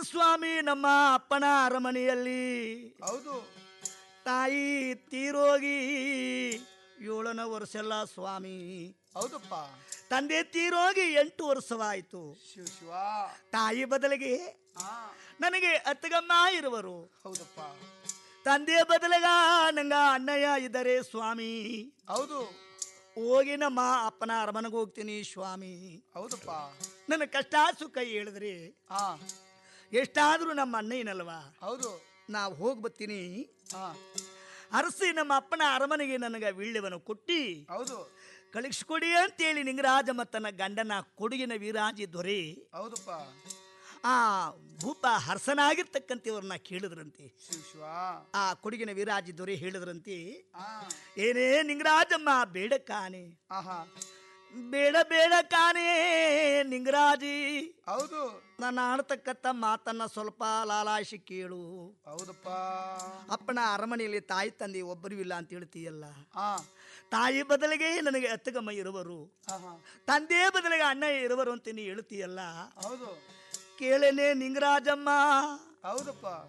ಸ್ವಾಮಿ ನಮ್ಮ ಅಪ್ಪನ ಅರಮನೆಯಲ್ಲಿ ಹೌದು ತಾಯಿ ತೀರೋಗಿ ಏಳನ ವರ್ಷಲ್ಲ ಸ್ವಾಮಿ ಹೌದಪ್ಪ ತಂದೆ ತೀರೋಗಿ ಎಂಟು ವರ್ಷವಾಯಿತು ಶಿವ ಶಿವ ತಾಯಿ ಬದಲಿಗೆ ಹಾ ನನಗೆ ಅತ್ತಗಮ್ಮ ಇರುವರು ಹೌದಪ್ಪ ತಂದೆ ಬದಲಿಗ ನಂಗ ಅಣ್ಣಯ್ಯ ಇದ್ದಾರೆ ಸ್ವಾಮಿ ಹೌದು ಹೋಗಿ ನಮ್ಮ ಅಪ್ಪನ ಅರಮನೆಗೆ ಹೋಗ್ತೀನಿ ಸ್ವಾಮಿ ಹೌದಪ್ಪ ನನ್ನ ಕಷ್ಟ ಸುಖ ಹೇಳಿದ್ರಿ ಹಾ ಎಷ್ಟಾದ್ರೂ ನಮ್ಮ ಅಣ್ಣಯ್ಯನಲ್ವಾ ಹೌದು ನಾವು ಹೋಗಿ ಬರ್ತೀನಿ ಹಾ ಅರಸಿ ನಮ್ಮ ಅಪ್ಪನ ಅರಮನೆಗೆ ನನಗೆ ವೀಳ್ಯವನ್ನು ಕೊಟ್ಟಿ ಹೌದು ಕಳಿಸ್ಕೊಡಿ ಅಂತೇಳಿ ನಿಂಗರಾಜ ಮತ್ತನ ಗಂಡನ ಕೊಡುಗಿನ ವೀರಾಜಿ ದೊರೆ ಹೌದಪ್ಪ ಆ ಭೂಪ ಹರ್ಸನಾಗಿರ್ತಕ್ಕಂಥವ್ರನ್ನ ಕೇಳಿದ್ರಂತೆ ಶಿವ ಶಿವ ಆ ಕೊಡುಗಿನ ವೀರಾಜಿ ದೊರೆ ಹೇಳಿದ್ರಂತೆ ಹಾ ಏನೇ ನಿಂಗರಾಜಮ್ಮ ಬೇಡ ಕಾನೆ ಆಹಾ ಬೇಡ ಬೇಡ ಕಾನೆ ನಿಂಗರಾಜಿ ಹೌದು ನಾನು ಆಡ್ತಕ್ಕಂಥ ಮಾತನ್ನ ಸ್ವಲ್ಪ ಲಾಲಾಯಿಸಿ ಕೇಳು ಹೌದಪ್ಪ ಅಪ್ಪನ ಅರಮನೆಯಲ್ಲಿ ತಾಯಿ ತಂದೆ ಒಬ್ಬರು ಇಲ್ಲ ಅಂತ ಹೇಳ್ತೀಯಲ್ಲ ಹಾ ತಾಯಿ ಬದಲಿಗೆ ನನಗೆ ಅತ್ತಗಮ್ಮ ಇರುವರು ಆಹಾ ತಂದೆ ಬದಲಿಗೆ ಅಣ್ಣ ಇರುವರು ಅಂತ ನೀ ಹೇಳ್ತೀಯಲ್ಲ ಹೌದು ಕೇಳೇನೆ ನಿಂಗರಾಜಮ್ಮ ಹೌದಪ್ಪ